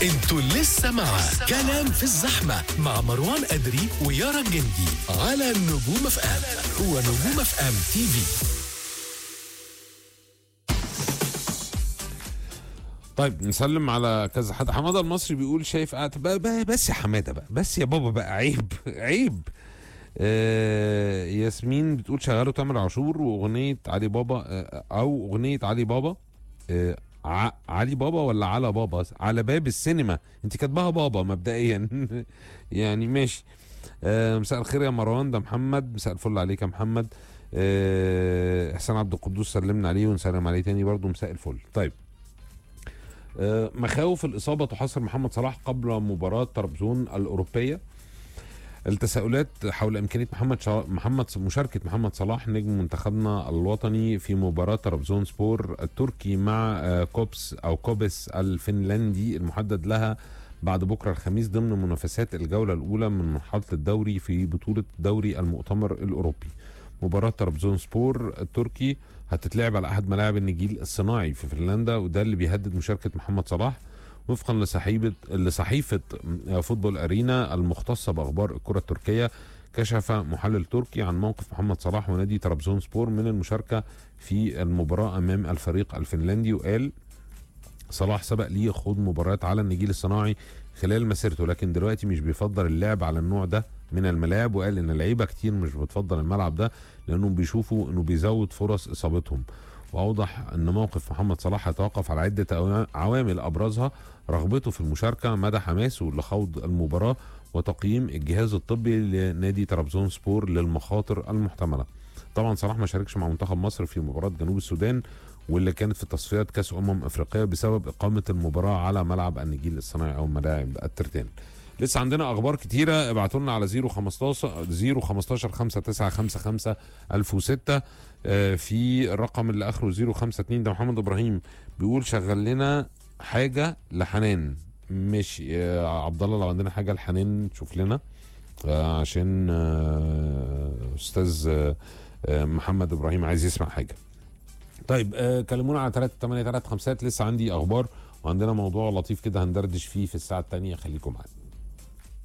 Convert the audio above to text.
انتوا لسه مع كلام في الزحمة مع مروان أدري ويارا الجندي على نجوم اف ام هو نجوم اف ام تي في طيب نسلم على كذا حد حماده المصري بيقول شايف قاعد بقى بقى بس يا حماده بقى بس يا بابا بقى عيب عيب آه ياسمين بتقول شغلوا تامر عاشور واغنيه علي بابا آه او اغنيه علي بابا آه ع- علي بابا ولا على بابا على باب السينما انت كاتباها بابا مبدئيا يعني ماشي آه مساء الخير يا مروان ده محمد مساء الفل عليك يا محمد آه احسان عبد القدوس سلمنا عليه ونسلم عليه تاني برضه مساء الفل طيب آه، مخاوف الإصابة تحاصر محمد صلاح قبل مباراة طرابزون الأوروبية التساؤلات حول إمكانية محمد شا... محمد مشاركة محمد صلاح نجم منتخبنا الوطني في مباراة طرابزون سبور التركي مع آه، كوبس أو كوبس الفنلندي المحدد لها بعد بكرة الخميس ضمن منافسات الجولة الأولى من مرحلة الدوري في بطولة دوري المؤتمر الأوروبي مباراة طرابزون سبور التركي هتتلعب على احد ملاعب النجيل الصناعي في فنلندا وده اللي بيهدد مشاركه محمد صلاح وفقا لصحيفه لصحيفه فوتبول ارينا المختصه باخبار الكره التركيه كشف محلل تركي عن موقف محمد صلاح ونادي طرابزون سبور من المشاركه في المباراه امام الفريق الفنلندي وقال صلاح سبق ليه يخوض مباريات على النجيل الصناعي خلال مسيرته لكن دلوقتي مش بيفضل اللعب على النوع ده من الملاعب وقال ان اللعيبه كتير مش بتفضل الملعب ده لانهم بيشوفوا انه بيزود فرص اصابتهم واوضح ان موقف محمد صلاح هيتوقف على عده أوا- عوامل ابرزها رغبته في المشاركه مدى حماسه لخوض المباراه وتقييم الجهاز الطبي لنادي طرابزون سبور للمخاطر المحتمله طبعا صلاح ما شاركش مع منتخب مصر في مباراه جنوب السودان واللي كانت في تصفيات كاس امم افريقيا بسبب اقامه المباراه على ملعب النجيل الصناعي او ملاعب الترتان لسه عندنا اخبار كتيره ابعتوا لنا على 015 015 5955 1006 آه، في الرقم اللي اخره 052 ده محمد ابراهيم بيقول شغل لنا حاجه لحنان ماشي يا عبد الله لو عندنا حاجه لحنان شوف لنا آه، عشان آه، استاذ آه، آه، محمد ابراهيم عايز يسمع حاجه طيب آه كلمونا على 3 8 3 5 لسه عندي اخبار وعندنا موضوع لطيف كده هندردش فيه في الساعه الثانيه خليكم معانا